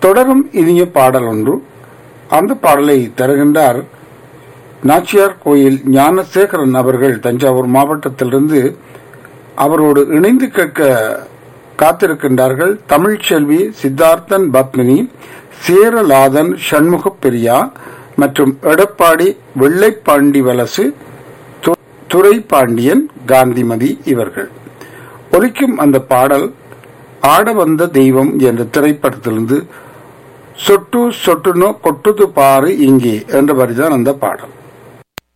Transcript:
தொடரும் இனிய பாடல் ஒன்று அந்த பாடலை தருகின்றார் நாச்சியார் கோயில் ஞானசேகரன் அவர்கள் தஞ்சாவூர் மாவட்டத்திலிருந்து அவரோடு இணைந்து கேட்க காத்திருக்கின்றார்கள் தமிழ்ச்செல்வி சித்தார்த்தன் பத்மினி சேரலாதன் சண்முக பெரியா மற்றும் எடப்பாடி வெள்ளைப்பாண்டி வலசு து- துரை பாண்டியன் காந்திமதி இவர்கள் ஒலிக்கும் அந்த பாடல் ஆட வந்த தெய்வம் என்ற திரைப்படத்திலிருந்து சொட்டு சொட்டுனோ கொட்டுது பாரு இங்கே என்ற வரிதான் அந்த பாடல்